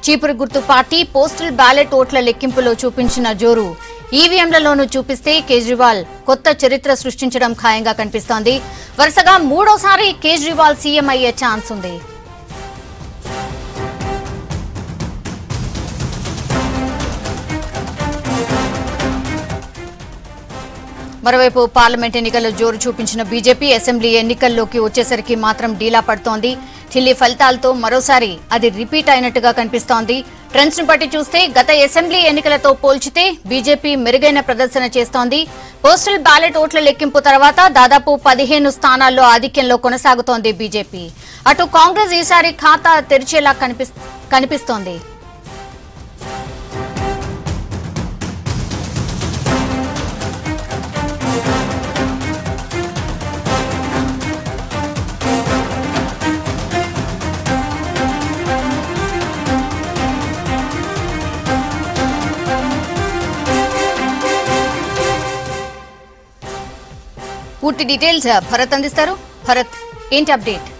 చీపురు గుర్తు party postal ballot ఓట్ల లెక్కింపులో చూపించిన జోరు ఈవీఎంలలోనూ చూపిస్తే కేజ్రీవాల్ కొత్త చరిత్ర సృష్టించడం ఖాయంగా కనిపిస్తోంది వరుసగా మూడోసారి కేజ్రీవాల్ సీఎం అయ్యే ఛాన్స్ ఉంది మరోవైపు పార్లమెంట్ ఎన్నికల్లో జోరు చూపించిన బీజేపీ అసెంబ్లీ ఎన్నికల్లోకి వచ్చేసరికి మాత్రం డీలా పడుతోంది ఢిల్లీ ఫలితాలతో మరోసారి అది రిపీట్ అయినట్టుగా కనిపిస్తోంది ట్రెండ్స్ ను బట్టి చూస్తే గత అసెంబ్లీ ఎన్నికలతో పోల్చితే బీజేపీ మెరుగైన ప్రదర్శన చేస్తోంది పోస్టల్ బ్యాలెట్ ఓట్ల లెక్కింపు తర్వాత దాదాపు పదిహేను స్థానాల్లో ఆధిక్యంలో కొనసాగుతోంది బీజేపీ అటు కాంగ్రెస్ ఈసారి ఖాతా తెరిచేలా కనిపిస్- కనిపిస్తోంది పూర్తి డీటెయిల్స్ భరత్ అందిస్తారు భరత్ ఏంటి అప్డేట్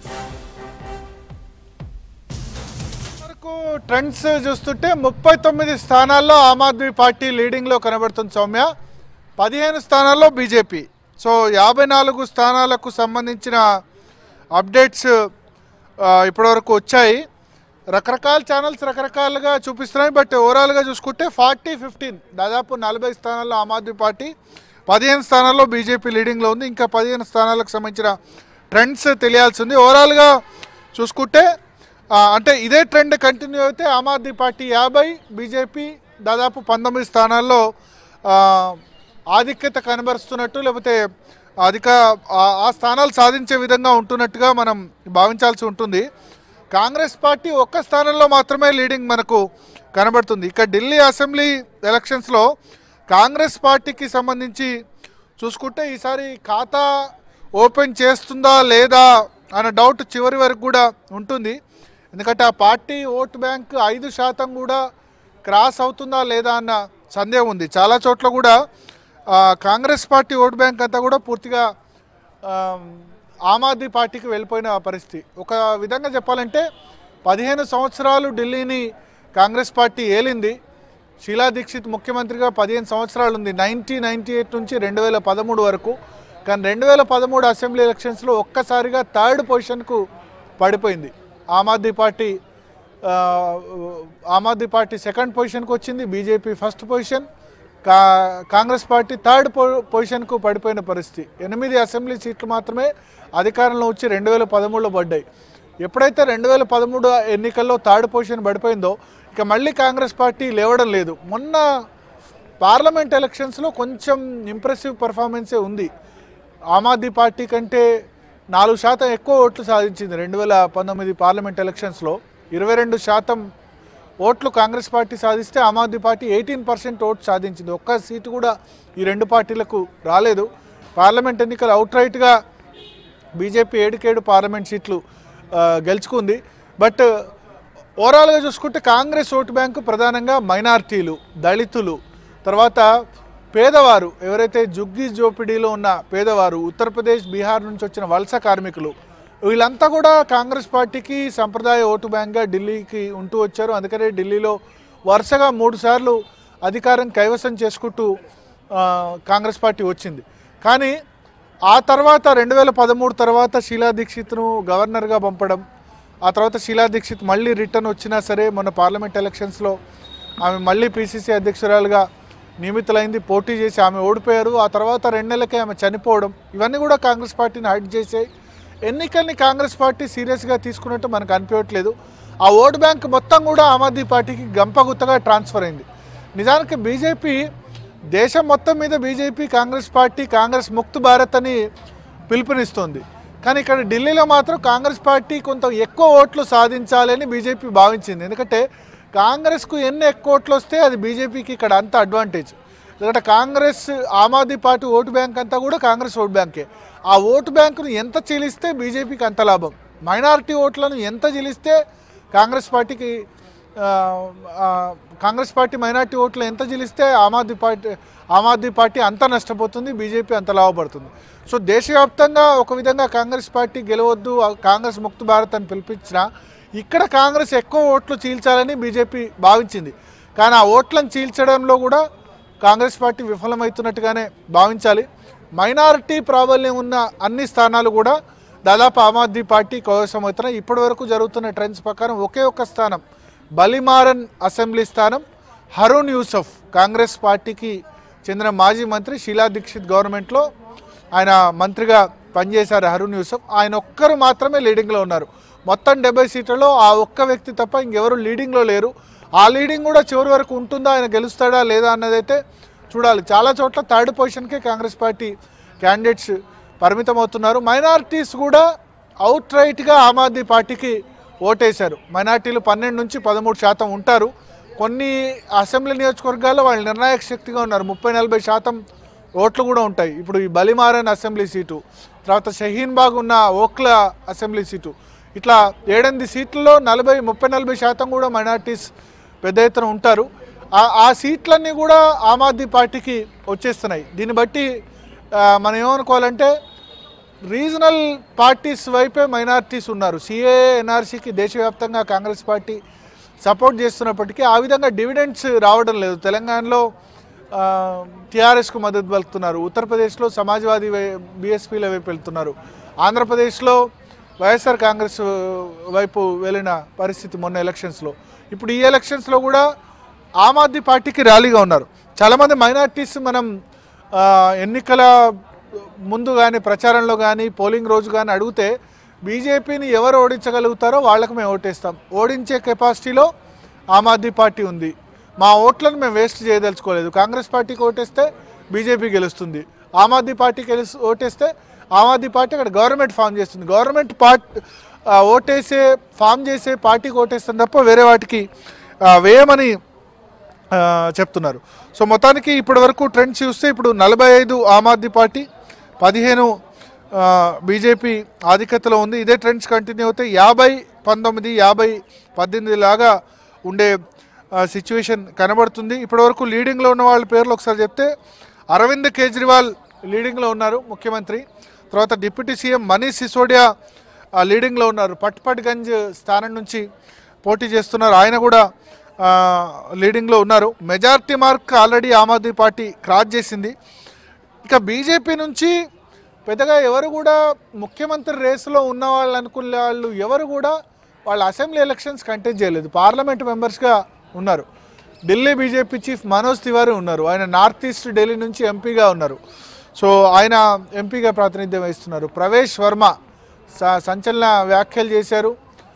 వరకు ట్రెండ్స్ చూస్తుంటే ముప్పై తొమ్మిది స్థానాల్లో ఆమ్ ఆద్మీ పార్టీ లీడింగ్లో కనబడుతుంది సౌమ్య పదిహేను స్థానాల్లో బీజేపీ సో యాభై నాలుగు స్థానాలకు సంబంధించిన అప్డేట్స్ ఆ, ఇప్పటివరకు వచ్చాయి రకరకాల ఛానల్స్ రకరకాలుగా చూపిస్తున్నాయి బట్ ఓవరాల్గా చూసుకుంటే ఫార్టీ ఫిఫ్టీన్ దాదాపు నలభై స్థానాల్లో ఆమ్ ఆద్మీ పార్టీ పదిహేను స్థానాల్లో బీజేపీ లీడింగ్లో ఉంది ఇంకా పదిహేను స్థానాలకు సంబంధించిన ట్రెండ్స్ తెలియాల్సి ఉంది ఓవరాల్గా చూసుకుంటే ఆ, అంటే ఇదే ట్రెండ్ కంటిన్యూ అయితే ఆమ్ ఆద్మీ పార్టీ యాభై బీజేపీ దాదాపు పంతొమ్మిది స్థానాల్లో ఆ, ఆధిక్యత కనబరుస్తున్నట్టు లేకపోతే అధిక ఆ- ఆ స్థానాలు సాధించే విధంగా ఉంటున్నట్టుగా మనం భావించాల్సి ఉంటుంది కాంగ్రెస్ పార్టీ ఒక్క స్థానంలో మాత్రమే లీడింగ్ మనకు కనబడుతుంది ఇక ఢిల్లీ అసెంబ్లీ ఎలక్షన్స్లో కాంగ్రెస్ పార్టీకి సంబంధించి చూసుకుంటే ఈసారి ఖాతా ఓపెన్ చేస్తుందా లేదా అన్న డౌట్ చివరి వరకు కూడా ఉంటుంది ఎందుకంటే ఆ పార్టీ ఓటు బ్యాంక్ ఐదు శాతం కూడా క్రాస్ అవుతుందా లేదా అన్న సందేహం ఉంది చాలా చోట్ల కూడా ఆ, కాంగ్రెస్ పార్టీ ఓటు బ్యాంక్ అంతా కూడా పూర్తిగా ఆ, ఆమ్ ఆద్మీ పార్టీకి వెళ్ళిపోయిన పరిస్థితి ఒక విధంగా చెప్పాలంటే పదిహేను సంవత్సరాలు ఢిల్లీని కాంగ్రెస్ పార్టీ ఏలింది షీలా దీక్షిత్ ముఖ్యమంత్రిగా పదిహేను సంవత్సరాలు ఉంది నైన్టీ నైన్టీ ఎయిట్ నుంచి రెండు వేల పదమూడు వరకు కానీ రెండు వేల పదమూడు అసెంబ్లీ ఎలక్షన్స్లో ఒక్కసారిగా థర్డ్ పొజిషన్కు పడిపోయింది ఆమ్ ఆద్మీ పార్టీ ఆ, ఆమ్ ఆద్మీ పార్టీ సెకండ్ పొజిషన్కి వచ్చింది బీజేపీ ఫస్ట్ పొజిషన్ కా కాంగ్రెస్ పార్టీ థర్డ్ పొ పొజిషన్కు పడిపోయిన పరిస్థితి ఎనిమిది అసెంబ్లీ సీట్లు మాత్రమే అధికారంలో వచ్చి రెండు వేల పదమూడులో పడ్డాయి ఎప్పుడైతే రెండు వేల పదమూడు ఎన్నికల్లో థర్డ్ పొజిషన్ పడిపోయిందో ఇక మళ్ళీ కాంగ్రెస్ పార్టీ లేవడం లేదు మొన్న పార్లమెంట్ ఎలక్షన్స్లో కొంచెం ఇంప్రెసివ్ పర్ఫార్మెన్సే ఉంది ఆమ్ ఆద్మీ పార్టీ కంటే నాలుగు శాతం ఎక్కువ ఓట్లు సాధించింది రెండు వేల పంతొమ్మిది పార్లమెంట్ ఎలక్షన్స్లో ఇరవై రెండు శాతం ఓట్లు కాంగ్రెస్ పార్టీ సాధిస్తే Aam Aadmi Party eighteen percent ఓట్లు సాధించింది ఒక్క సీటు కూడా ఈ రెండు పార్టీలకు రాలేదు పార్లమెంట్ ఎన్నికలు అవుట్ రైట్గా బీజేపీ ఏడుకేడు పార్లమెంట్ సీట్లు ఆ, గెలుచుకుంది బట్ ఓవరాల్గా చూసుకుంటే కాంగ్రెస్ ఓటు బ్యాంకు ప్రధానంగా మైనార్టీలు దళితులు తర్వాత పేదవారు ఎవరైతే జుగ్గి జోపిడీలో ఉన్న పేదవారు ఉత్తరప్రదేశ్ బీహార్ నుంచి వచ్చిన వలస కార్మికులు వీళ్ళంతా కూడా కాంగ్రెస్ పార్టీకి సంప్రదాయ ఓటు బ్యాంక్గా ఢిల్లీకి ఉంటూ వచ్చారు అందుకనే ఢిల్లీలో వరుసగా మూడు సార్లు అధికారం కైవసం చేసుకుంటూ ఆ, కాంగ్రెస్ పార్టీ వచ్చింది కానీ ఆ తర్వాత రెండు వేల పదమూడు తర్వాత షీలా దీక్షిత్ను గవర్నర్గా పంపడం ఆ తర్వాత షీలా దీక్షిత్ మళ్ళీ రిటర్న్ వచ్చినా సరే మొన్న పార్లమెంట్ ఎలక్షన్స్లో ఆమె మళ్ళీ పీసీసీ అధ్యక్షురాలుగా నియమితులైంది పోటీ చేసి ఆమె ఓడిపోయారు ఆ తర్వాత రెండు నెలలకే ఆమె చనిపోవడం ఇవన్నీ కూడా కాంగ్రెస్ పార్టీని హైడ్ చేసాయి ఎన్నికల్ని కాంగ్రెస్ పార్టీ సీరియస్గా తీసుకున్నట్టు మనకు అనిపించట్లేదు ఆ ఓటు బ్యాంక్ మొత్తం కూడా ఆమ్ ఆద్మీ పార్టీకి గంపగుత్తగా ట్రాన్స్ఫర్ అయింది నిజానికి బీజేపీ దేశం మొత్తం మీద బీజేపీ కాంగ్రెస్ పార్టీ కాంగ్రెస్ ముక్త్ భారత్ అని పిలుపునిస్తుంది కానీ ఇక్కడ ఢిల్లీలో మాత్రం కాంగ్రెస్ పార్టీ కొంత ఎక్కువ ఓట్లు సాధించాలని బీజేపీ భావించింది ఎందుకంటే కాంగ్రెస్కు ఎన్ని ఎక్కువ ఓట్లు వస్తే అది బీజేపీకి ఇక్కడ అంత అడ్వాంటేజ్ ఎందుకంటే Congress Aam Aadmi Party vote bank అంతా కూడా కాంగ్రెస్ ఓటు బ్యాంకే ఆ ఓటు బ్యాంకును ఎంత చీలిస్తే బీజేపీకి అంత లాభం మైనారిటీ ఓట్లను ఎంత చీలిస్తే కాంగ్రెస్ పార్టీకి ఆ, ఆ, కాంగ్రెస్ పార్టీ మైనార్టీ ఓట్లు ఎంత గెలిస్తే ఆమ్ ఆద్మీ పార్టీ ఆమ్ ఆద్మీ పార్టీ అంత నష్టపోతుంది బీజేపీ అంత లాభపడుతుంది సో దేశవ్యాప్తంగా ఒక విధంగా కాంగ్రెస్ పార్టీ గెలవద్దు ఆ కాంగ్రెస్ ముక్త భారత్ అని పిలిపించిన ఇక్కడ కాంగ్రెస్ ఎక్కువ ఓట్లు చీల్చాలని బీజేపీ భావించింది కానీ ఆ ఓట్లను చీల్చడంలో కూడా కాంగ్రెస్ పార్టీ విఫలమవుతున్నట్టుగానే భావించాలి మైనారిటీ ప్రాబల్యం ఉన్న అన్ని స్థానాలు కూడా దాదాపు ఆమ్ ఆద్మీ పార్టీ కైవసమవుతున్నాయి ఇప్పటి వరకు జరుగుతున్న ట్రెండ్స్ ప్రకారం ఒకే ఒక్క స్థానం బలిమారన్ అసెంబ్లీ స్థానం హరూన్ యూసఫ్ కాంగ్రెస్ పార్టీకి చెందిన మాజీ మంత్రి షీలా దీక్షిత్ గవర్నమెంట్లో ఆయన మంత్రిగా పనిచేశారు హరూన్ యూసఫ్ ఆయన ఒక్కరు మాత్రమే లీడింగ్లో ఉన్నారు మొత్తం డెబ్బై సీట్లలో ఆ ఒక్క వ్యక్తి తప్ప ఇంకెవరు లీడింగ్లో లేరు ఆ లీడింగ్ కూడా చివరి వరకు ఉంటుందా ఆయన గెలుస్తాడా లేదా అన్నదైతే చూడాలి చాలా చోట్ల థర్డ్ పొజిషన్కే కాంగ్రెస్ పార్టీ క్యాండిడేట్స్ పరిమితం అవుతున్నారు మైనారిటీస్ కూడా అవుట్ రైట్గా ఆమ్ ఆద్మీ పార్టీకి ఓటేశారు మైనార్టీలు పన్నెండు నుంచి పదమూడు శాతం ఉంటారు కొన్ని అసెంబ్లీ నియోజకవర్గాల్లో వాళ్ళు నిర్ణాయక శక్తిగా ఉన్నారు ముప్పై నలభై శాతం ఓట్లు కూడా ఉంటాయి ఇప్పుడు ఈ బలిమారన్ అసెంబ్లీ సీటు తర్వాత షహీన్ బాగ్ ఉన్న ఓక్ల అసెంబ్లీ సీటు ఇట్లా ఏడెనిమిది సీట్లలో నలభై ముప్పై నలభై శాతం కూడా మైనార్టీస్ పెద్ద ఎత్తున ఉంటారు ఆ- ఆ సీట్లన్నీ కూడా ఆమ్ ఆద్మీ పార్టీకి వచ్చేస్తున్నాయి దీన్ని బట్టి ఆ, మనం ఏమనుకోవాలంటే రీజనల్ పార్టీస్ వైపే మైనారిటీస్ ఉన్నారు సిఏ ఎన్ఆర్సీకి దేశవ్యాప్తంగా కాంగ్రెస్ పార్టీ సపోర్ట్ చేస్తున్నప్పటికీ ఆ విధంగా డివిడెండ్స్ రావడం లేదు తెలంగాణలో టీఆర్ఎస్కు మద్దతు పలుకుతున్నారు ఉత్తరప్రదేశ్లో సమాజ్వాదీ వై- బీఎస్పీల వైపు వెళ్తున్నారు ఆంధ్రప్రదేశ్లో వైఎస్ఆర్ కాంగ్రెస్ వైపు వెళ్ళిన పరిస్థితి మొన్న ఎలక్షన్స్లో ఇప్పుడు ఈ ఎలక్షన్స్లో కూడా ఆమ్ ఆద్మీ పార్టీకి ర్యాలీగా ఉన్నారు చాలామంది మైనార్టీస్ మనం ఆ, ఎన్నికల ముందు కానీ ప్రచారంలో కానీ పోలింగ్ రోజు కానీ అడిగితే బీజేపీని ఎవరు ఓడించగలుగుతారో వాళ్ళకి మేము ఓటేస్తాం ఓడించే కెపాసిటీలో ఆమ్ ఆద్మీ పార్టీ ఉంది మా ఓట్లను మేము వేస్ట్ చేయదలుచుకోలేదు కాంగ్రెస్ పార్టీకి ఓటేస్తే బీజేపీ గెలుస్తుంది ఆమ్ ఆద్మీ పార్టీకి గెలుస్ ఓటేస్తే ఆమ్ ఆద్మీ పార్టీ అక్కడ గవర్నమెంట్ ఫామ్ చేస్తుంది గవర్నమెంట్ పార్ట్ ఆ, ఓటేసే ఫామ్ చేసే పార్టీకి ఓటేస్తుంది తప్ప వేరే వాటికి ఆ, వేయమని ఆ, చెప్తున్నారు సో మొత్తానికి ఇప్పటి వరకు ట్రెండ్స్ చూస్తే ఇప్పుడు నలభై ఐదు ఆమ్ ఆద్మీ పార్టీ పదిహేను బీజేపీ ఆధిక్యతలో ఉంది ఇదే ట్రెండ్స్ కంటిన్యూ అవుతాయి యాభై పంతొమ్మిది యాభై పద్దెనిమిది లాగా ఉండే సిచ్యువేషన్ కనబడుతుంది ఇప్పటివరకు లీడింగ్లో ఉన్న వాళ్ళ పేర్లు ఒకసారి చెప్తే అరవింద్ కేజ్రీవాల్ లీడింగ్లో ఉన్నారు ముఖ్యమంత్రి తర్వాత డిప్యూటీ సీఎం మనీష్ సిసోడియా ఆ, లీడింగ్లో ఉన్నారు పట్పట్గంజ్ స్థానం నుంచి పోటీ చేస్తున్నారు ఆయన కూడా ఆ, లీడింగ్లో ఉన్నారు majority mark already Aam Aadmi Party cross చేసింది ఇక బీజేపీ నుంచి పెద్దగా ఎవరు కూడా ముఖ్యమంత్రి రేసులో ఉన్న వాళ్ళు అనుకునే వాళ్ళు ఎవరు కూడా వాళ్ళ అసెంబ్లీ ఎలక్షన్స్ కంటెస్ట్ చేయలేదు పార్లమెంట్ మెంబర్స్గా ఉన్నారు ఢిల్లీ బీజేపీ చీఫ్ మనోజ్ తివారీ ఉన్నారు ఆయన నార్త్ ఈస్ట్ ఢిల్లీ నుంచి ఎంపీగా ఉన్నారు సో ఆయన ఎంపీగా ప్రాతినిధ్యం వహిస్తున్నారు ప్రవేశ్ వర్మ స- సంచలన వ్యాఖ్యలు చేశారు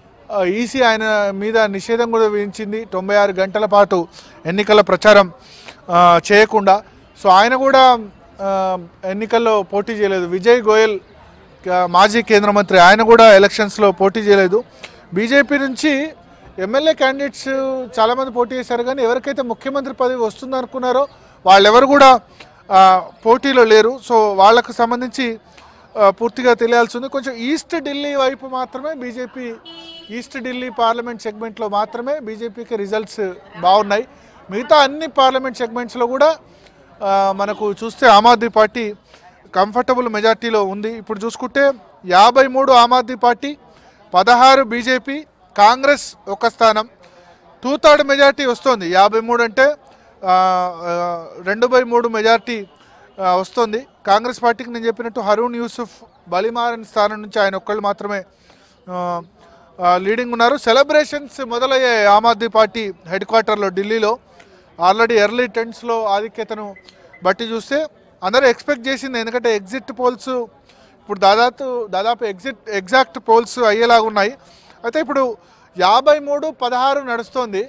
ఈసీ ఆయన మీద నిషేధం కూడా విధించింది తొంభై ఆరు గంటల పాటు ఎన్నికల ప్రచారం ఆ, చేయకుండా సో ఆయన కూడా ఆ, ఎన్నికల్లో పోటీ చేయలేదు విజయ్ గోయల్ క- మాజీ కేంద్ర మంత్రి ఆయన కూడా ఎలక్షన్స్లో పోటీ చేయలేదు బీజేపీ నుంచి ఎమ్మెల్యే క్యాండిడేట్స్ చాలామంది పోటీ చేశారు కానీ ఎవరికైతే ముఖ్యమంత్రి పదవి వస్తుందనుకున్నారో వాళ్ళెవరు కూడా ఆ, పోటీలో లేరు సో వాళ్ళకు సంబంధించి ఆ, పూర్తిగా తెలియాల్సి ఉంది కొంచెం ఈస్ట్ ఢిల్లీ వైపు మాత్రమే బీజేపీ ఈస్ట్ ఢిల్లీ పార్లమెంట్ సెగ్మెంట్లో మాత్రమే బీజేపీకి రిజల్ట్స్ బాగున్నాయి మిగతా అన్ని పార్లమెంట్ సెగ్మెంట్స్లో కూడా ఆ, మనకు చూస్తే ఆమ్ ఆద్మీ పార్టీ కంఫర్టబుల్ మెజార్టీలో ఉంది ఇప్పుడు చూసుకుంటే యాభై మూడు ఆమ్ ఆద్మీ పార్టీ పదహారు బీజేపీ కాంగ్రెస్ ఒక స్థానం టూ థర్డ్ మెజార్టీ వస్తుంది యాభై మూడు అంటే ఆ, ఆ, రెండు బై మూడు మెజార్టీ ఆ, వస్తుంది కాంగ్రెస్ పార్టీకి నేను చెప్పినట్టు హరూన్ యూసుఫ్ బలిమారన్ స్థానం నుంచి ఆయన ఒక్కళ్ళు మాత్రమే ఆ, ఆ, లీడింగ్ ఉన్నారు సెలబ్రేషన్స్ మొదలయ్యాయి ఆమ్ ఆద్మీ పార్టీ హెడ్ క్వార్టర్లో ఢిల్లీలో ఆల్రెడీ ఎర్లీ టెంట్స్లో ఆధిక్యతను బట్టి చూస్తే అందరూ ఎక్స్పెక్ట్ చేసింది ఎందుకంటే ఎగ్జిట్ పోల్స్ ఇప్పుడు దాదాపు దాదాపు ఎగ్జిట్ ఎగ్జాక్ట్ పోల్స్ అయ్యేలాగా ఉన్నాయి అయితే ఇప్పుడు యాభై మూడు పదహారు నడుస్తోంది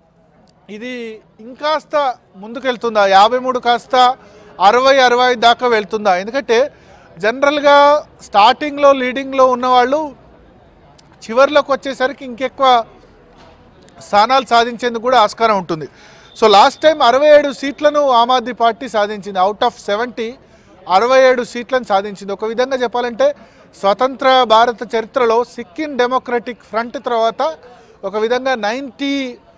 ఇది ఇంకాస్త ముందుకెళ్తుందా యాభై మూడు కాస్త అరవై అరవై ఐదు దాకా వెళ్తుందా ఎందుకంటే జనరల్గా స్టార్టింగ్లో లీడింగ్లో ఉన్నవాళ్ళు చివరిలోకి వచ్చేసరికి ఇంకెక్కువ స్థానాలు సాధించేందుకు కూడా ఆస్కారం ఉంటుంది సో లాస్ట్ టైం అరవై ఏడు సీట్లను ఆమ్ ఆద్మీ పార్టీ సాధించింది అవుట్ ఆఫ్ సెవెంటీ అరవై ఏడు సీట్లను సాధించింది ఒక విధంగా చెప్పాలంటే స్వతంత్ర భారత చరిత్రలో సిక్కిం డెమోక్రటిక్ ఫ్రంట్ తర్వాత ఒక విధంగా నైంటీ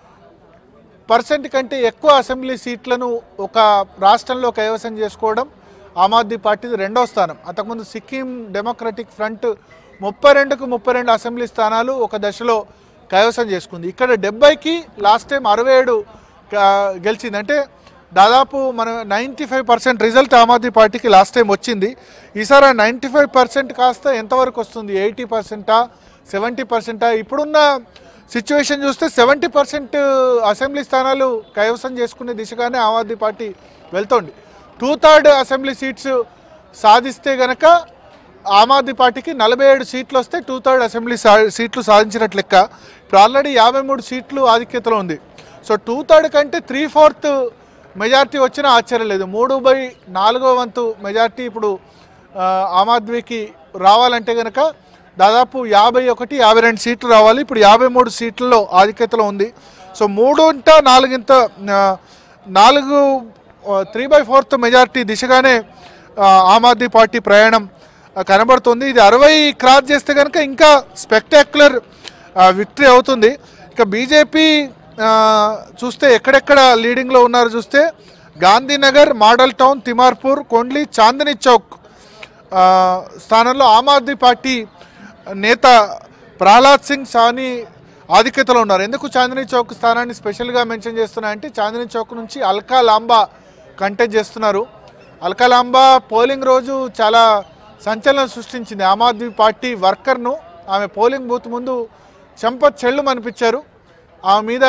పర్సెంట్ కంటే ఎక్కువ అసెంబ్లీ సీట్లను ఒక రాష్ట్రంలో కైవసం చేసుకోవడం ఆమ్ ఆద్మీ పార్టీది రెండో స్థానం అంతకుముందు సిక్కిం డెమోక్రటిక్ ఫ్రంట్ ముప్పై రెండుకు ముప్పై రెండు అసెంబ్లీ స్థానాలు ఒక దశలో కైవసం చేసుకుంది ఇక్కడ డెబ్బైకి లాస్ట్ టైం అరవై ఏడు క- గెలిచింది అంటే దాదాపు మన ninety five percent result Aam Aadmi పార్టీకి లాస్ట్ టైం వచ్చింది ఈసారి ఆ నైంటీ ఫైవ్ పర్సెంట్ కాస్త ఎంతవరకు వస్తుంది ఎయిటీ పర్సెంటా సెవెంటీ పర్సెంటా ఇప్పుడున్న సిచ్యువేషన్ చూస్తే సెవెంటీ పర్సెంట్ అసెంబ్లీ స్థానాలు కైవసం చేసుకునే దిశగానే ఆమ్ ఆద్మీ పార్టీ వెళ్తోంది టూ థర్డ్ అసెంబ్లీ సీట్స్ సాధిస్తే గనక ఆమ్ ఆద్మీ పార్టీకి నలభై ఏడు సీట్లు వస్తే టూ థర్డ్ అసెంబ్లీ సా- సీట్లు సాధించినట్లు లెక్క ఇప్పుడు ఆల్రెడీ యాభై మూడు సీట్లు ఆధిక్యతలో ఉంది సో టూ థర్డ్ కంటే త్రీ ఫోర్త్ మెజార్టీ వచ్చినా ఆశ్చర్యం లేదు మూడు బై నాలుగో వంతు మెజార్టీ ఇప్పుడు ఆ, ఆమ్ ఆద్మీకి రావాలంటే కనుక దాదాపు యాభై ఒకటి యాభై రెండు సీట్లు రావాలి ఇప్పుడు యాభై మూడు సీట్లలో ఆధిక్యతలో ఉంది సో మూడు ఇంట నాలుగింత ఆ, నాలుగు త్రీ బై ఫోర్త్ మెజార్టీ దిశగానే ఆ, ఆమ్ ఆద్మీ పార్టీ ప్రయాణం ఆ, కనబడుతుంది ఇది అరవై క్రాస్ చేస్తే కనుక ఇంకా స్పెక్టాక్యులర్ విక్టరీ అవుతుంది ఇక బీజేపీ చూస్తే ఎక్కడెక్కడ లీడింగ్లో ఉన్నారు చూస్తే గాంధీనగర్ మోడల్ టౌన్ తిమార్పూర్ కొండ్లీ చాందిని చౌక్ ఆ, స్థానంలో ఆమ్ ఆద్మీ పార్టీ నేత ప్రహ్లాద్ సింగ్ సాని ఆధిక్యతలో ఉన్నారు ఎందుకు చాందిని చౌక్ స్థానాన్ని స్పెషల్గా మెన్షన్ చేస్తున్నా అంటే చాందిని చౌక్ నుంచి అల్కా లాంబా కంటెస్ట్ చేస్తున్నారు అల్కా లాంబా పోలింగ్ రోజు చాలా సంచలనం సృష్టించింది ఆమ్ ఆద్మీ పార్టీ వర్కర్ను ఆమె పోలింగ్ బూత్ ముందు చెంప చెళ్ళు అనిపించారు ఆమె మీద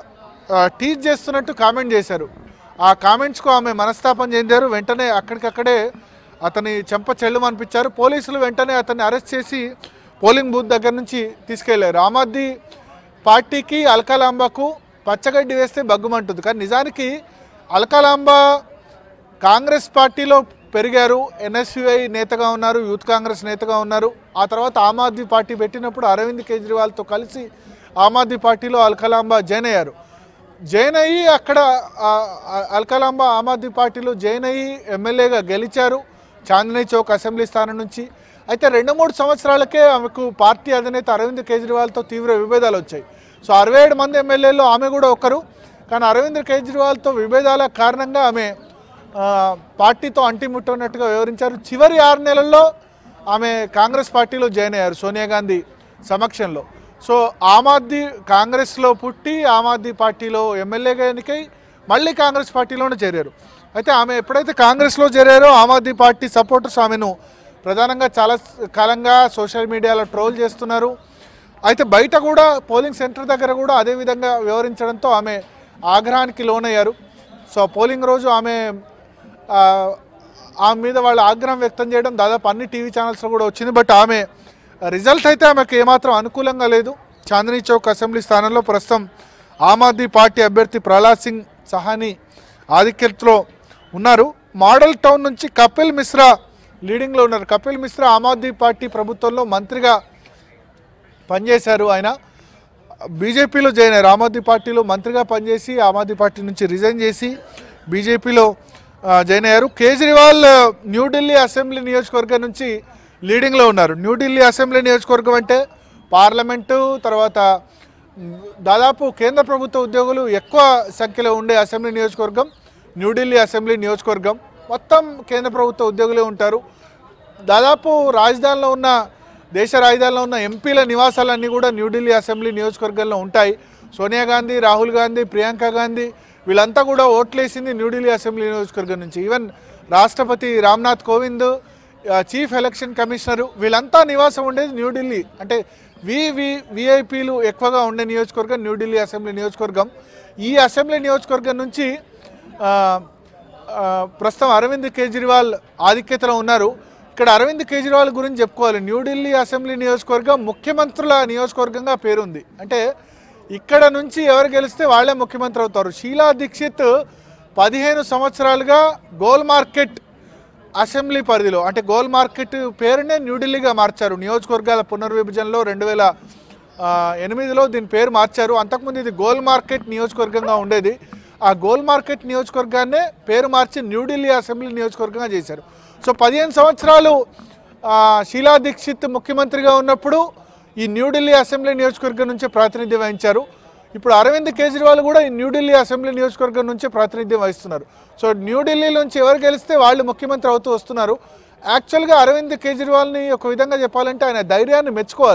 ఆ, టీజ్ చేస్తున్నట్టు కామెంట్ చేశారు ఆ కామెంట్స్కు ఆమె మనస్తాపం చెందారు వెంటనే అక్కడికక్కడే అతని చెంప చెళ్ళు అనిపించారు పోలీసులు వెంటనే అతన్ని అరెస్ట్ చేసి పోలింగ్ బూత్ దగ్గర నుంచి తీసుకెళ్లారు ఆమ్ ఆద్మీ పార్టీకి అల్కలాంబాకు పచ్చగడ్డి వేస్తే బగ్గుమంటుంది కానీ నిజానికి అల్కలాంబా కాంగ్రెస్ పార్టీలో పెరిగారు ఎన్ఎస్యుఐ నేతగా ఉన్నారు యూత్ కాంగ్రెస్ నేతగా ఉన్నారు ఆ తర్వాత ఆమ్ ఆద్మీ పార్టీ పెట్టినప్పుడు అరవింద్ కేజ్రీవాల్తో కలిసి ఆమ్ ఆద్మీ పార్టీలో అల్కలాంబా జాయిన్ అయ్యారు జైన్ అయ్యి అక్కడ ఆ, ఆ, అల్కలాంబా ఆమ్ ఆద్మీ పార్టీలో జైన్ అయ్యి ఎమ్మెల్యేగా గెలిచారు చాందినీ చౌక్ అసెంబ్లీ స్థానం నుంచి అయితే రెండు మూడు సంవత్సరాలకే ఆమెకు పార్టీ అధినేత అరవింద్ కేజ్రీవాల్తో తీవ్ర విభేదాలు వచ్చాయి సో అరవై ఏడు మంది ఎమ్మెల్యేలు ఆమె కూడా ఒకరు కానీ అరవింద్ కేజ్రీవాల్తో విభేదాల కారణంగా ఆమె ఆ, పార్టీతో అంటిముట్టనట్టుగా వివరించారు చివరి ఆరు నెలల్లో ఆమె కాంగ్రెస్ పార్టీలో జాయిన్ అయ్యారు సోనియా గాంధీ సమక్షంలో సో ఆమ్ ఆద్మీ కాంగ్రెస్లో పుట్టి ఆమ్ ఆద్మీ పార్టీలో ఎమ్మెల్యేగా ఎన్నికై మళ్ళీ కాంగ్రెస్ పార్టీలోనే చేరారు అయితే ఆమె ఎప్పుడైతే కాంగ్రెస్లో చేరారో ఆమ్ ఆద్మీ పార్టీ సపోర్టర్స్ ఆమెను ప్రధానంగా చాలా కాలంగా సోషల్ మీడియాలో ట్రోల్ చేస్తున్నారు అయితే బయట కూడా పోలింగ్ సెంటర్ దగ్గర కూడా అదే విధంగా వివరించడంతో ఆమె ఆగ్రహానికి లోనయ్యారు సో పోలింగ్ రోజు ఆమె ఆ, ఆమె మీద వాళ్ళ ఆగ్రహం వ్యక్తం చేయడం దాదాపు అన్ని టీవీ ఛానల్స్లో కూడా వచ్చింది బట్ ఆమె రిజల్ట్ అయితే ఆమెకు ఏమాత్రం అనుకూలంగా లేదు చాందినీ చౌక్ అసెంబ్లీ స్థానంలో ప్రస్తుతం ఆమ్ ఆద్మీ పార్టీ అభ్యర్థి ప్రహ్లాద్ సింగ్ సహాని ఆధిక్యతలో ఉన్నారు మోడల్ టౌన్ నుంచి కపిల్ మిశ్రా లీడింగ్లో ఉన్నారు కపిల్ మిశ్రా ఆమ్ ఆద్మీ పార్టీ ప్రభుత్వంలో మంత్రిగా పనిచేశారు ఆయన బీజేపీలో జాయిన్ అయ్యారు ఆమ్ ఆద్మీ పార్టీలో మంత్రిగా పనిచేసి ఆమ్ ఆద్మీ పార్టీ నుంచి రిజైన్ చేసి బీజేపీలో ఆ, జాయిన్ అయ్యారు కేజ్రీవాల్ ఆ, న్యూఢిల్లీ అసెంబ్లీ నియోజకవర్గం నుంచి లీడింగ్లో ఉన్నారు న్యూఢిల్లీ అసెంబ్లీ నియోజకవర్గం అంటే పార్లమెంటు తర్వాత మ్, దాదాపు కేంద్ర ప్రభుత్వ ఉద్యోగులు ఎక్కువ సంఖ్యలో ఉండే అసెంబ్లీ నియోజకవర్గం న్యూఢిల్లీ అసెంబ్లీ నియోజకవర్గం మొత్తం కేంద్ర ప్రభుత్వ ఉద్యోగులే ఉంటారు దాదాపు రాజధానిలో ఉన్న దేశ రాజధానిలో ఉన్న ఎంపీల నివాసాలన్నీ కూడా న్యూఢిల్లీ అసెంబ్లీ నియోజకవర్గంలో ఉంటాయి సోనియా గాంధీ రాహుల్ గాంధీ ప్రియాంక గాంధీ వీళ్ళంతా కూడా ఓట్లేసింది న్యూఢిల్లీ అసెంబ్లీ నియోజకవర్గం నుంచి ఈవెన్ రాష్ట్రపతి రామ్నాథ్ కోవింద్ ఆ, చీఫ్ ఎలక్షన్ కమిషనరు వీళ్ళంతా నివాసం ఉండేది న్యూఢిల్లీ అంటే వి వి విఐపీలు ఎక్కువగా ఉండే నియోజకవర్గం న్యూఢిల్లీ అసెంబ్లీ నియోజకవర్గం ఈ అసెంబ్లీ నియోజకవర్గం నుంచి ఆ, ఆ, ప్రస్తుతం అరవింద్ కేజ్రీవాల్ ఆధిక్యతలో ఉన్నారు ఇక్కడ అరవింద్ కేజ్రీవాల్ గురించి చెప్పుకోవాలి న్యూఢిల్లీ అసెంబ్లీ నియోజకవర్గం ముఖ్యమంత్రుల నియోజకవర్గంగా పేరుంది అంటే ఇక్కడ నుంచి ఎవరు గెలిస్తే వాళ్ళే ముఖ్యమంత్రి అవుతారు షీలా దీక్షిత్ పదిహేను సంవత్సరాలుగా గోల్ మార్కెట్ అసెంబ్లీ పరిధిలో అంటే గోల్ మార్కెట్ పేరునే న్యూఢిల్లీగా మార్చారు నియోజకవర్గాల పునర్విభజనలో రెండు వేల ఆ, ఎనిమిదిలో దీని పేరు మార్చారు అంతకుముందు ఇది గోల్ మార్కెట్ నియోజకవర్గంగా ఉండేది ఆ గోల్ మార్కెట్ నియోజకవర్గాన్నే పేరు మార్చి న్యూఢిల్లీ అసెంబ్లీ నియోజకవర్గంగా చేశారు సో పదిహేను సంవత్సరాలు ఆ, షీలా దీక్షిత్ ముఖ్యమంత్రిగా ఉన్నప్పుడు ఈ న్యూఢిల్లీ అసెంబ్లీ నియోజకవర్గం నుంచే ప్రాతినిధ్యం వహించారు ఇప్పుడు అరవింద్ కేజ్రీవాల్ కూడా ఈ న్యూఢిల్లీ అసెంబ్లీ నియోజకవర్గం నుంచే ప్రాతినిధ్యం వహిస్తున్నారు సో న్యూఢిల్లీ నుంచి ఎవరు గెలిస్తే వాళ్ళు ముఖ్యమంత్రి అవుతూ వస్తున్నారు యాక్చువల్గా అరవింద్ కేజ్రీవాల్ని ఒక విధంగా చెప్పాలంటే ఆయన ధైర్యాన్ని మెచ్చుకోవాలి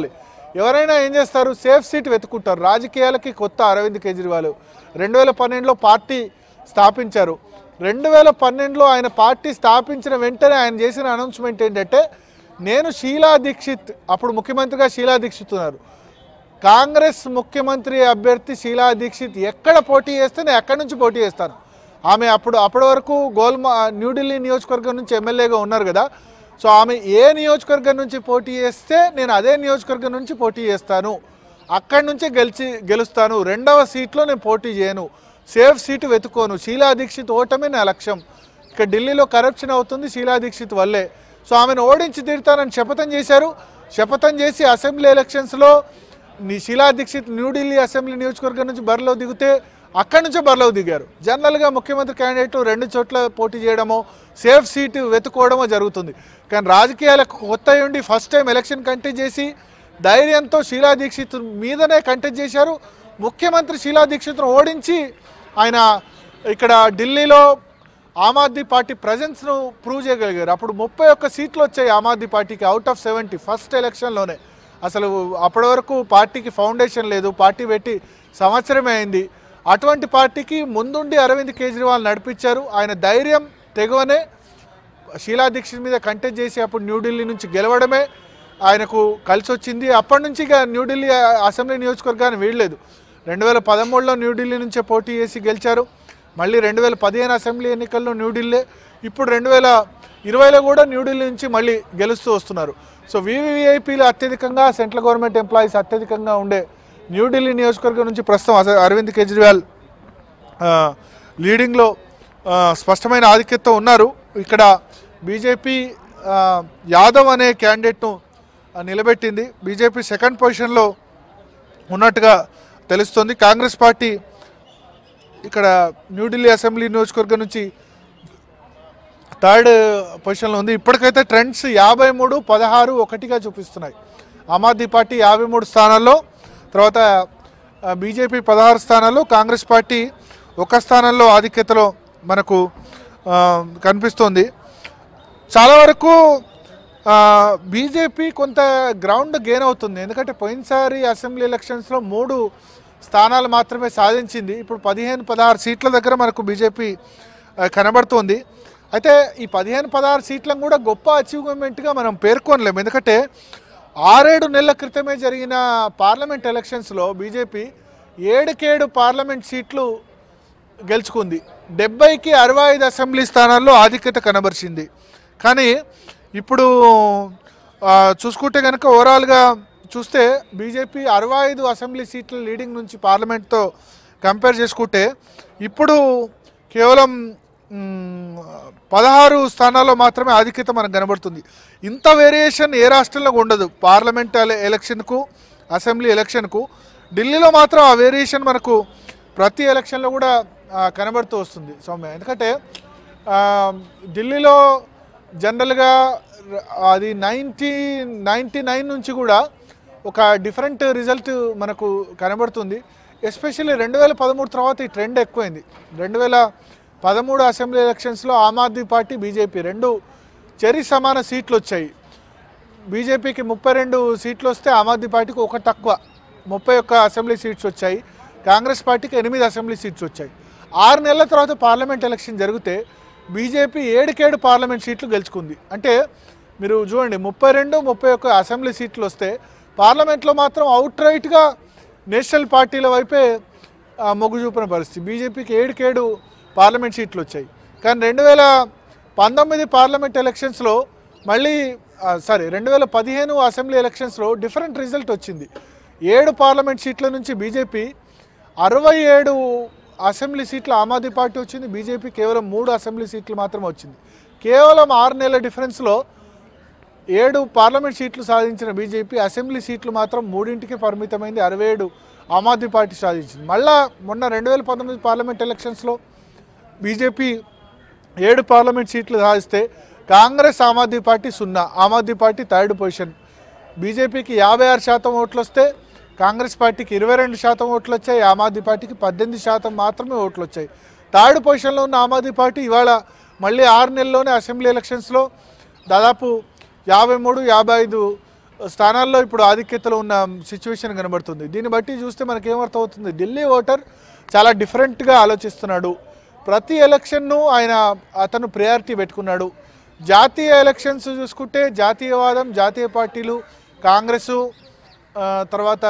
ఎవరైనా ఏం చేస్తారు సేఫ్ సీట్ వెతుకుంటారు రాజకీయాలకి కొత్త అరవింద్ కేజ్రీవాల్ రెండు వేల పన్నెండులో పార్టీ స్థాపించారు రెండు వేల పన్నెండులో ఆయన పార్టీ స్థాపించిన వెంటనే ఆయన చేసిన అనౌన్స్మెంట్ ఏంటంటే నేను షీలా దీక్షిత్ అప్పుడు ముఖ్యమంత్రిగా షీలా దీక్షిత్ ఉన్నారు కాంగ్రెస్ ముఖ్యమంత్రి అభ్యర్థి షీలా దీక్షిత్ ఎక్కడ పోటీ చేస్తే నేను ఎక్కడి నుంచి పోటీ చేస్తాను ఆమె అప్పుడు అప్పటి వరకు గోల్మా న్యూఢిల్లీ నియోజకవర్గం నుంచి ఎమ్మెల్యేగా ఉన్నారు కదా సో ఆమె ఏ నియోజకవర్గం నుంచి పోటీ చేస్తే నేను అదే నియోజకవర్గం నుంచి పోటీ చేస్తాను అక్కడి నుంచే గెలిచి గెలుస్తాను రెండవ సీట్లో నేను పోటీ చేయను సేఫ్ సీటు వెతుకోను షీలా దీక్షిత్ ఓటమే నా లక్ష్యం ఇక్కడ ఢిల్లీలో కరప్షన్ అవుతుంది షీలా దీక్షిత్ వల్లే సో ఆమెను ఓడించి తీరుతానని శపథం చేశారు శపథం చేసి అసెంబ్లీ ఎలక్షన్స్లో నీ శీలా దీక్షిత్ న్యూఢిల్లీ అసెంబ్లీ నియోజకవర్గం నుంచి బరిలో దిగితే అక్కడి నుంచే బరిలో దిగారు జనరల్గా ముఖ్యమంత్రి క్యాండిడేట్ రెండు చోట్ల పోటీ చేయడమో సేఫ్ సీటు వెతుకోవడమో జరుగుతుంది కానీ రాజకీయాలకు కొత్త ఉండి ఫస్ట్ టైం ఎలక్షన్ కంటెస్ట్ చేసి ధైర్యంతో షీలా దీక్షిత్ మీదనే కంటెస్ట్ చేశారు ముఖ్యమంత్రి షీలా దీక్షిత్ను ఓడించి ఆయన ఇక్కడ ఢిల్లీలో ఆమ్ ఆద్మీ పార్టీ ప్రజెన్స్ను ప్రూవ్ చేయగలిగారు అప్పుడు ముప్పై ఒక్క సీట్లు వచ్చాయి ఆమ్ ఆద్మీ పార్టీకి అవుట్ ఆఫ్ సెవెంటీ ఫస్ట్ ఎలక్షన్లోనే అసలు అప్పటి వరకు పార్టీకి ఫౌండేషన్ లేదు పార్టీ పెట్టి సంవత్సరమే అయింది అటువంటి పార్టీకి ముందుండి అరవింద్ కేజ్రీవాల్ నడిపించారు ఆయన ధైర్యం తెగువనే షీలా దీక్షిత్ మీద కంటెస్ట్ చేసి అప్పుడు న్యూఢిల్లీ నుంచి గెలవడమే ఆయనకు కలిసి వచ్చింది అప్పటి నుంచి ఇక న్యూఢిల్లీ అసెంబ్లీ నియోజకవర్గాన్ని వీడలేదు రెండు వేల పదమూడులో న్యూఢిల్లీ నుంచే పోటీ చేసి గెలిచారు మళ్ళీ రెండు వేల పదిహేను అసెంబ్లీ ఎన్నికల్లో న్యూఢిల్లీ ఇప్పుడు రెండు వేల ఇరవైలో కూడా న్యూఢిల్లీ నుంచి మళ్ళీ గెలుస్తూ వస్తున్నారు సో వివిఐపీలు అత్యధికంగా సెంట్రల్ గవర్నమెంట్ ఎంప్లాయీస్ అత్యధికంగా ఉండే న్యూఢిల్లీ నియోజకవర్గం నుంచి ప్రస్తుతం అస- అరవింద్ కేజ్రీవాల్ ఆ, లీడింగ్లో ఆ, స్పష్టమైన ఆధిక్యతతో ఉన్నారు ఇక్కడ బీజేపీ ఆ, యాదవ్ అనే క్యాండిడేట్ను ఆ, నిలబెట్టింది బీజేపీ సెకండ్ పొజిషన్లో ఉన్నట్టుగా తెలుస్తుంది కాంగ్రెస్ పార్టీ ఇక్కడ న్యూఢిల్లీ అసెంబ్లీ నియోజకవర్గం నుంచి థర్డ్ పొజిషన్లో ఉంది ఇప్పటికైతే ట్రెండ్స్ యాభై మూడు పదహారు ఒకటిగా చూపిస్తున్నాయి ఆమ్ ఆద్మీ పార్టీ యాభై మూడు స్థానాల్లో తర్వాత ఆ, బీజేపీ పదహారు స్థానాల్లో కాంగ్రెస్ పార్టీ ఒక స్థానంలో ఆధిక్యతలో మనకు ఆ, కనిపిస్తోంది చాలా వరకు ఆ, బీజేపీ కొంత గ్రౌండ్ గెయిన్ అవుతుంది ఎందుకంటే పోయినసారి అసెంబ్లీ ఎలక్షన్స్లో మూడు స్థానాలు మాత్రమే సాధించింది ఇప్పుడు పదిహేను పదహారు సీట్ల దగ్గర మనకు బీజేపీ ఆ, కనబడుతోంది అయితే ఈ పదిహేను పదహారు సీట్లను కూడా గొప్ప అచీవ్మెంట్గా మనం పేర్కొనలేము ఎందుకంటే ఆరేడు నెలల క్రితమే జరిగిన పార్లమెంట్ ఎలక్షన్స్లో బీజేపీ ఏడుకేడు పార్లమెంట్ సీట్లు గెలుచుకుంది డెబ్బైకి అరవై ఐదు అసెంబ్లీ స్థానాల్లో ఆధిక్యత కనబరిచింది కానీ ఇప్పుడు ఆ, చూసుకుంటే కనుక ఓవరాల్గా చూస్తే బీజేపీ అరవై ఐదు అసెంబ్లీ సీట్ల లీడింగ్ నుంచి పార్లమెంట్తో కంపేర్ చేసుకుంటే ఇప్పుడు కేవలం మ్, పదహారు స్థానాల్లో మాత్రమే ఆధిక్యత మనకు కనబడుతుంది ఇంత వేరియేషన్ ఏ రాష్ట్రంలో ఉండదు పార్లమెంట్ ఎల- ఎలక్షన్కు అసెంబ్లీ ఎలక్షన్కు ఢిల్లీలో మాత్రం ఆ వేరియేషన్ మనకు ప్రతి ఎలక్షన్లో కూడా ఆ, కనబడుతూ వస్తుంది సౌమ్య ఎందుకంటే ఆ, ఢిల్లీలో జనరల్గా ర- అది నైంటీ నైంటీ నైన్ నుంచి కూడా ఒక డిఫరెంట్ రిజల్ట్ మనకు కనబడుతుంది ఎస్పెషల్లీ రెండు వేల పదమూడు తర్వాత ఈ ట్రెండ్ ఎక్కువైంది రెండు వేల పదమూడు అసెంబ్లీ ఎలక్షన్స్లో ఆమ్ ఆద్మీ పార్టీ బీజేపీ రెండు చెరి సమాన సీట్లు వచ్చాయి బీజేపీకి ముప్పై రెండు సీట్లు వస్తే ఆమ్ ఆద్మీ పార్టీకి ఒక తక్కువ ముప్పై ఒక్క అసెంబ్లీ సీట్స్ వచ్చాయి కాంగ్రెస్ పార్టీకి ఎనిమిది అసెంబ్లీ సీట్స్ వచ్చాయి ఆరు నెలల తర్వాత పార్లమెంట్ ఎలక్షన్ జరిగితే బీజేపీ ఏడుకేడు పార్లమెంట్ సీట్లు గెలుచుకుంది అంటే మీరు చూడండి ముప్పై రెండు ముప్పై ఒక్క అసెంబ్లీ సీట్లు వస్తే పార్లమెంట్లో మాత్రం అవుట్ రైట్గా నేషనల్ పార్టీల వైపే ఆ, మొగ్గు చూపిన పరిస్థితి బీజేపీకి ఏడుకేడు పార్లమెంట్ సీట్లు వచ్చాయి కానీ రెండు వేల పంతొమ్మిది పార్లమెంట్ ఎలక్షన్స్లో మళ్ళీ సారీ రెండు వేల పదిహేను అసెంబ్లీ ఎలక్షన్స్లో డిఫరెంట్ రిజల్ట్ వచ్చింది ఏడు పార్లమెంట్ సీట్ల నుంచి బీజేపీ అరవై ఏడు అసెంబ్లీ సీట్లు ఆమ్ ఆద్మీ పార్టీ వచ్చింది బీజేపీ కేవలం మూడు అసెంబ్లీ సీట్లు మాత్రమే వచ్చింది కేవలం ఆరు నెలల డిఫరెన్స్లో ఏడు పార్లమెంట్ సీట్లు సాధించిన బీజేపీ అసెంబ్లీ సీట్లు మాత్రం మూడింటికి పరిమితమైంది అరవై ఏడు ఆమ్ ఆద్మీ పార్టీ సాధించింది మళ్ళా మొన్న రెండు వేల పంతొమ్మిది పార్లమెంట్ ఎలక్షన్స్లో బీజేపీ ఏడు పార్లమెంట్ సీట్లు సాధిస్తే కాంగ్రెస్ ఆమ్ ఆద్మీ పార్టీ సున్నా Aam Aadmi Party third position బీజేపీకి యాభై ఆరు శాతం ఓట్లు వస్తే కాంగ్రెస్ పార్టీకి ఇరవై రెండు శాతం ఓట్లు వచ్చాయి ఆమ్ ఆద్మీ పార్టీకి పద్దెనిమిది శాతం మాత్రమే ఓట్లు వచ్చాయి థర్డ్ పొజిషన్లో ఉన్న ఆమ్ ఆద్మీ పార్టీ ఇవాళ మళ్ళీ ఆరు నెలల్లోనే అసెంబ్లీ ఎలక్షన్స్లో దాదాపు యాభై మూడు యాభై ఐదు స్థానాల్లో ఇప్పుడు ఆధిక్యతలో ఉన్న సిచ్యువేషన్ కనబడుతుంది దీన్ని బట్టి చూస్తే మనకి ఏమర్థమవుతుంది ఢిల్లీ ఓటర్ చాలా డిఫరెంట్గా ఆలోచిస్తున్నాడు ప్రతి ఎలక్షన్ను ఆయన అతను ప్రయారిటీ పెట్టుకున్నాడు జాతీయ ఎలక్షన్స్ చూసుకుంటే జాతీయవాదం జాతీయ పార్టీలు కాంగ్రెసు ఆ, తర్వాత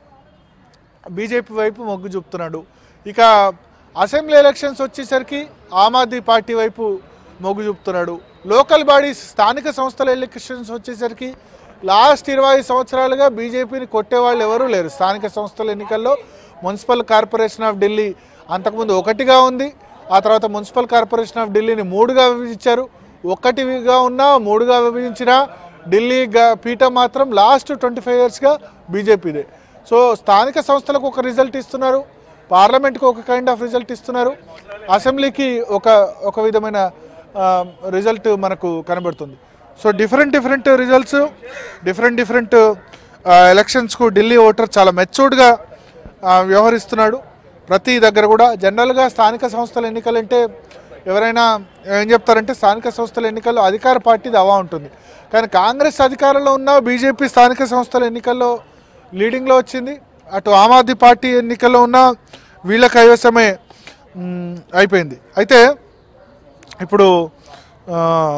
బీజేపీ వైపు మొగ్గు చూపుతున్నాడు ఇక అసెంబ్లీ ఎలక్షన్స్ వచ్చేసరికి ఆమ్ ఆద్మీ పార్టీ వైపు మొగ్గు చూపుతున్నాడు లోకల్ బాడీస్ స్థానిక సంస్థల ఎలక్షన్స్ వచ్చేసరికి లాస్ట్ ఇరవై సంవత్సరాలుగా బీజేపీని కొట్టేవాళ్ళు ఎవరూ లేరు స్థానిక సంస్థల ఎన్నికల్లో మున్సిపల్ కార్పొరేషన్ ఆఫ్ ఢిల్లీ అంతకుముందు ఒకటిగా ఉంది ఆ తర్వాత మున్సిపల్ కార్పొరేషన్ ఆఫ్ ఢిల్లీని మూడుగా విభజించారు ఒకటిగా ఉన్నా మూడుగా విభజించిన ఢిల్లీ గా- పీఠం మాత్రం లాస్ట్ ట్వంటీ ఫైవ్ ఇయర్స్గా బీజేపీదే సో స్థానిక సంస్థలకు ఒక రిజల్ట్ ఇస్తున్నారు పార్లమెంట్కి ఒక కైండ్ ఆఫ్ రిజల్ట్ ఇస్తున్నారు అసెంబ్లీకి ఒక ఒక విధమైన రిజల్ట్ మనకు కనబడుతుంది so different different results different different ఎలక్షన్స్కు ఢిల్లీ ఓటర్ చాలా మెచ్యూర్డ్గా వ్యవహరిస్తున్నాడు ప్రతి దగ్గర కూడా జనరల్గా స్థానిక సంస్థల ఎన్నికలంటే ఎవరైనా ఏం చెప్తారంటే స్థానిక సంస్థల ఎన్నికల్లో అధికార పార్టీది అవా ఉంటుంది కానీ కాంగ్రెస్ అధికారంలో ఉన్న బీజేపీ స్థానిక సంస్థల ఎన్నికల్లో లీడింగ్లో వచ్చింది అటు ఆమ్ ఆద్మీ పార్టీ ఎన్నికల్లో ఉన్న వీళ్ళ కైవసమే మ్, అయిపోయింది అయితే ఇప్పుడు ఆ,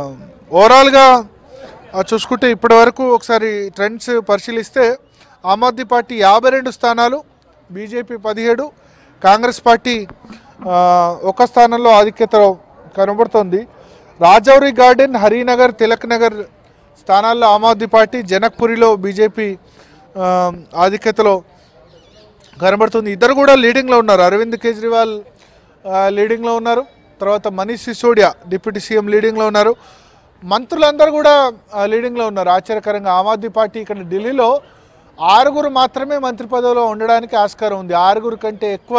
ఓవరాల్గా ఆ, చూసుకుంటే ఇప్పటి వరకు ఒకసారి ట్రెండ్స్ పరిశీలిస్తే ఆమ్ ఆద్మీ పార్టీ యాభై రెండు స్థానాలు బీజేపీ పదిహేడు కాంగ్రెస్ పార్టీ ఆ, ఒక స్థానంలో ఆధిక్యత కనబడుతోంది రాజౌరి గార్డెన్ హరినగర్ తిలక్ నగర్ స్థానాల్లో ఆమ్ ఆద్మీ పార్టీ జనక్పురిలో బీజేపీ ఆ, ఆధిక్యతలో కనబడుతుంది ఇద్దరు కూడా లీడింగ్లో ఉన్నారు అరవింద్ కేజ్రీవాల్ ఆ, లీడింగ్లో ఉన్నారు తర్వాత మనీష్ సిసోడియా డిప్యూటీ సీఎం లీడింగ్లో ఉన్నారు మంత్రులందరూ కూడా ఆ, లీడింగ్లో ఉన్నారు ఆశ్చర్యకరంగా ఆమ్ ఆద్మీ పార్టీ ఇక్కడ ఢిల్లీలో ఆరుగురు మాత్రమే మంత్రి పదవిలో ఉండడానికి ఆస్కారం ఉంది ఆరుగురు కంటే ఎక్కువ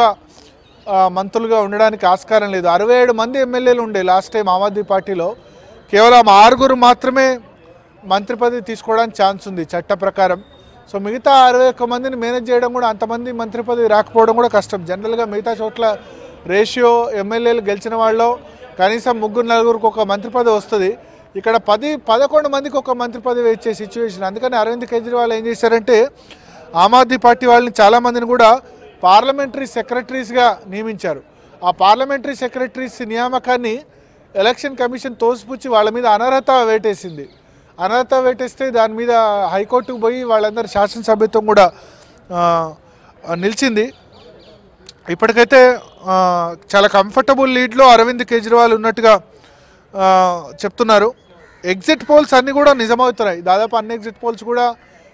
ఆ, మంత్రులుగా ఉండడానికి ఆస్కారం లేదు అరవై ఏడు మంది ఎమ్మెల్యేలు ఉండే లాస్ట్ టైం ఆమ్ ఆద్మీ పార్టీలో కేవలం ఆరుగురు మాత్రమే మంత్రి పదవి తీసుకోవడానికి ఛాన్స్ ఉంది చట్ట ప్రకారం సో మిగతా అరవై ఒక్క మందిని మేనేజ్ చేయడం కూడా అంతమంది మంత్రి పదవి రాకపోవడం కూడా కష్టం జనరల్గా మిగతా చోట్ల రేషియో ఎమ్మెల్యేలు గెలిచిన వాళ్ళు కనీసం ముగ్గురు నలుగురికి ఒక మంత్రి పదవి వస్తుంది ఇక్కడ పది పదకొండు మందికి ఒక మంత్రి పదవి ఇచ్చే సిచ్యువేషన్ అందుకని అరవింద్ కేజ్రీవాల్ ఏం చేశారంటే ఆమ్ ఆద్మీ పార్టీ వాళ్ళని చాలామందిని కూడా పార్లమెంటరీ సెక్రటరీస్గా నియమించారు ఆ పార్లమెంటరీ సెక్రటరీస్ నియామకాన్ని ఎలక్షన్ కమిషన్ తోసిపుచ్చి వాళ్ళ మీద అనర్హత వేటేసింది అనర్హత వేటేస్తే దాని మీద హైకోర్టుకు పోయి వాళ్ళందరూ శాసనసభ్యత్వం కూడా ఆ, నిలిచింది ఇప్పటికైతే ఆ, చాలా కంఫర్టబుల్ లీడ్లో అరవింద్ కేజ్రీవాల్ ఉన్నట్టుగా ఆ, చెప్తున్నారు ఎగ్జిట్ పోల్స్ అన్నీ కూడా నిజమవుతున్నాయి దాదాపు అన్ని ఎగ్జిట్ పోల్స్ కూడా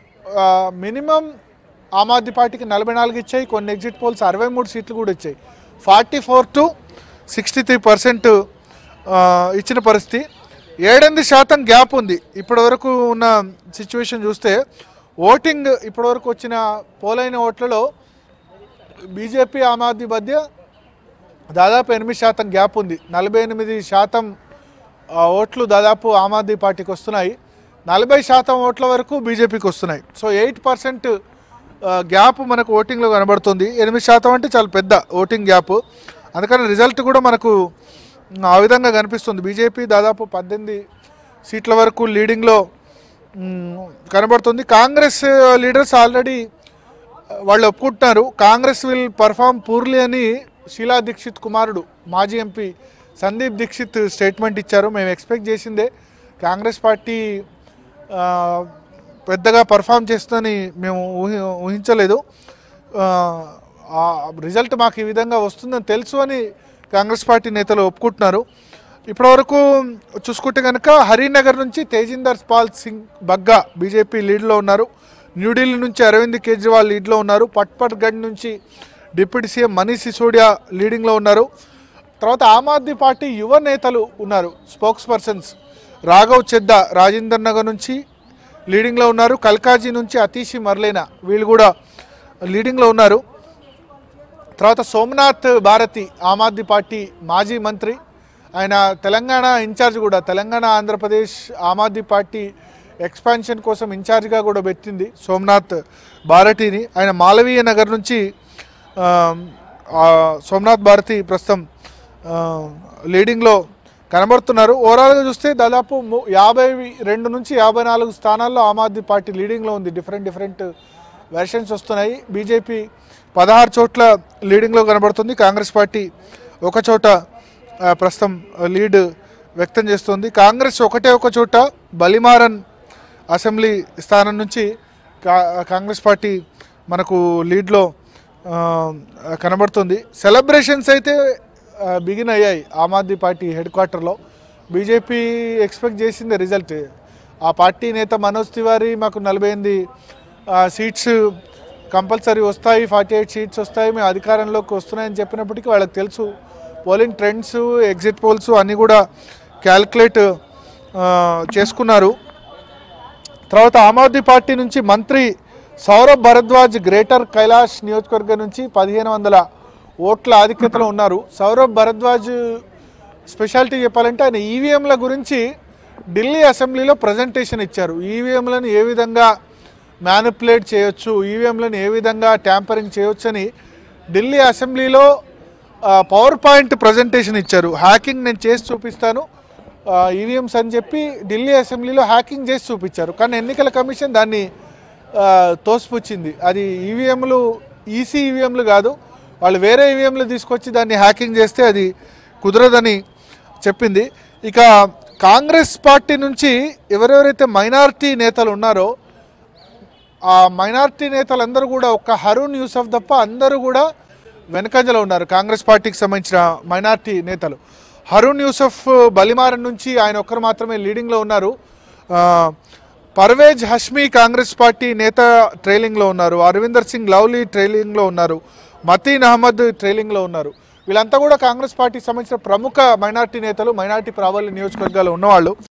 మినిమం ఆమ్ ఆద్మీ పార్టీకి నలభై నాలుగు ఇచ్చాయి కొన్ని ఎగ్జిట్ పోల్స్ అరవై మూడు సీట్లు కూడా ఇచ్చాయి forty four to sixty three percent ఇచ్చిన పరిస్థితి ఏడెనిమిది శాతం గ్యాప్ ఉంది ఇప్పటి వరకు ఉన్న సిచ్యువేషన్ చూస్తే ఓటింగ్ ఇప్పటివరకు వచ్చిన పోలైన ఓట్లలో బీజేపీ ఆమ్ ఆద్మీ మధ్య దాదాపు ఎనిమిది శాతం గ్యాప్ ఉంది నలభై ఎనిమిది శాతం ఆ, ఓట్లు దాదాపు ఆమ్ ఆద్మీ పార్టీకి వస్తున్నాయి నలభై శాతం ఓట్ల వరకు బీజేపీకి వస్తున్నాయి సో ఎయిట్ పర్సెంట్ గ్యాప్ మనకు ఓటింగ్లో కనబడుతుంది ఎనిమిది శాతం అంటే చాలా పెద్ద ఓటింగ్ గ్యాప్ అందుకని రిజల్ట్ కూడా మనకు మ్, ఆ విధంగా కనిపిస్తుంది బీజేపీ దాదాపు పద్దెనిమిది సీట్ల వరకు లీడింగ్లో మ్, కనబడుతుంది కాంగ్రెస్ లీడర్స్ ఆల్రెడీ వాళ్ళు ఒప్పుకుంటున్నారు కాంగ్రెస్ విల్ పర్ఫామ్ పూర్లీ అని షీలా దీక్షిత్ కుమారుడు మాజీ ఎంపీ సందీప్ దీక్షిత్ స్టేట్మెంట్ ఇచ్చారు మేము ఎక్స్పెక్ట్ చేసిందే కాంగ్రెస్ పార్టీ ఆ, పెద్దగా పర్ఫామ్ చేస్తుందని మేము ఊహి ఊహించలేదు ఆ, ఆ రిజల్ట్ మాకు ఈ విధంగా వస్తుందని తెలుసు అని కాంగ్రెస్ పార్టీ నేతలు ఒప్పుకుంటున్నారు ఇప్పటివరకు చూసుకుంటే కనుక హరినగర్ నుంచి తేజిందర్ పాల్ సింగ్ బగ్గా బీజేపీ లీడ్లో ఉన్నారు న్యూఢిల్లీ నుంచి అరవింద్ కేజ్రీవాల్ లీడ్లో ఉన్నారు పట్పట్గఢ్ నుంచి డిప్యూటీ సీఎం మనీష్ సిసోడియా లీడింగ్లో ఉన్నారు తర్వాత ఆమ్ ఆద్మీ పార్టీ యువ నేతలు ఉన్నారు స్పోక్స్ పర్సన్స్ రాఘవ్ చెద్దా రాజేందర్ నగర్ నుంచి లీడింగ్లో ఉన్నారు కల్కాజీ నుంచి అతీషి మర్లేనా వీళ్ళు కూడా లీడింగ్లో ఉన్నారు తర్వాత సోమనాథ్ భారతి ఆమ్ ఆద్మీ పార్టీ మాజీ మంత్రి ఆయన తెలంగాణ ఇన్ఛార్జ్ కూడా తెలంగాణ ఆంధ్రప్రదేశ్ ఆమ్ ఆద్మీ పార్టీ ఎక్స్పాన్షన్ కోసం ఇన్ఛార్జ్గా కూడా పెట్టింది సోమనాథ్ భారతిని ఆయన మాలవీయ నగర్ నుంచి ఆ, ఆ, సోమనాథ్ భారతి ప్రస్తుతం ఆ, లీడింగ్లో కనబడుతున్నారు ఓవరాల్గా చూస్తే దాదాపు ము- యాభై రెండు నుంచి యాభై నాలుగు స్థానాల్లో ఆమ్ ఆద్మీ పార్టీ లీడింగ్లో ఉంది డిఫరెంట్ డిఫరెంట్ వెర్షన్స్ వస్తున్నాయి బీజేపీ పదహారు చోట్ల లీడింగ్లో కనబడుతుంది కాంగ్రెస్ పార్టీ ఒక చోట ఆ, ప్రస్తుతం లీడ్ వ్యక్తం చేస్తుంది కాంగ్రెస్ ఒకటే ఒక చోట బలిమారన్ అసెంబ్లీ స్థానం నుంచి కా- కాంగ్రెస్ పార్టీ మనకు లీడ్లో ఆ, కనబడుతుంది సెలబ్రేషన్స్ అయితే బిగిన్ అయ్యాయి ఆమ్ ఆద్మీ పార్టీ హెడ్ క్వార్టర్లో బీజేపీ ఎక్స్పెక్ట్ చేసింది రిజల్ట్ ఆ పార్టీ నేత మనోజ్ తివారీ మాకు నలభై ఎనిమిది సీట్స్ కంపల్సరీ వస్తాయి ఫార్టీ ఎయిట్ సీట్స్ వస్తాయి మేము అధికారంలోకి వస్తున్నాయని చెప్పినప్పటికీ వాళ్ళకి తెలుసు పోలింగ్ ట్రెండ్స్ ఎగ్జిట్ పోల్స్ అన్నీ కూడా క్యాల్కులేట్ చేసుకున్నారు తర్వాత ఆమ్ ఆద్మీ పార్టీ నుంచి మంత్రి సౌరభ్ భరద్వాజ్ గ్రేటర్ కైలాష్ నియోజకవర్గం నుంచి పదిహేను వందల ఓట్ల ఆధిక్యతలో ఉన్నారు సౌరభ్ భరద్వాజ్ స్పెషాలిటీ చెప్పాలంటే ఆయన ఈవీఎంల గురించి ఢిల్లీ అసెంబ్లీలో ప్రజెంటేషన్ ఇచ్చారు ఈవీఎంలను ఏ విధంగా మ్యానిపులేట్ చేయొచ్చు ఈవీఎంలను ఏ విధంగా ట్యాంపరింగ్ చేయొచ్చు అని ఢిల్లీ అసెంబ్లీలో పవర్ పాయింట్ ప్రజెంటేషన్ ఇచ్చారు హ్యాకింగ్ నేను చేసి చూపిస్తాను ఈవీఎంస్ అని చెప్పి ఢిల్లీ అసెంబ్లీలో హ్యాకింగ్ చేసి చూపించారు కానీ ఎన్నికల కమిషన్ దాన్ని ఆ, తోసిపుచ్చింది అది ఈవీఎంలు ఈసీ ఈవీఎంలు కాదు వాళ్ళు వేరే ఈవీఎంలు తీసుకొచ్చి దాన్ని హ్యాకింగ్ చేస్తే అది కుదరదని చెప్పింది ఇక కాంగ్రెస్ పార్టీ నుంచి ఎవరెవరైతే మైనారిటీ నేతలు ఉన్నారో ఆ మైనారిటీ నేతలందరూ కూడా ఒక్క హరూన్ యూసఫ్ తప్ప అందరూ కూడా వెనకంజలో ఉన్నారు కాంగ్రెస్ పార్టీకి సంబంధించిన మైనారిటీ నేతలు హరూన్ యూసఫ్ బలిమారన్ నుంచి ఆయన ఒక్కరు మాత్రమే లీడింగ్లో ఉన్నారు ఆ, పర్వేజ్ హష్మీ కాంగ్రెస్ పార్టీ నేత ట్రైలింగ్లో ఉన్నారు అరవిందర్ సింగ్ లవ్లీ ట్రైలింగ్లో ఉన్నారు మతీన్ అహ్మద్ ట్రైలింగ్లో ఉన్నారు వీళ్ళంతా కూడా కాంగ్రెస్ పార్టీకి సంబంధించిన ప్రముఖ మైనార్టీ నేతలు మైనార్టీ ప్రాబల్య నియోజకవర్గాలు ఉన్నవాళ్ళు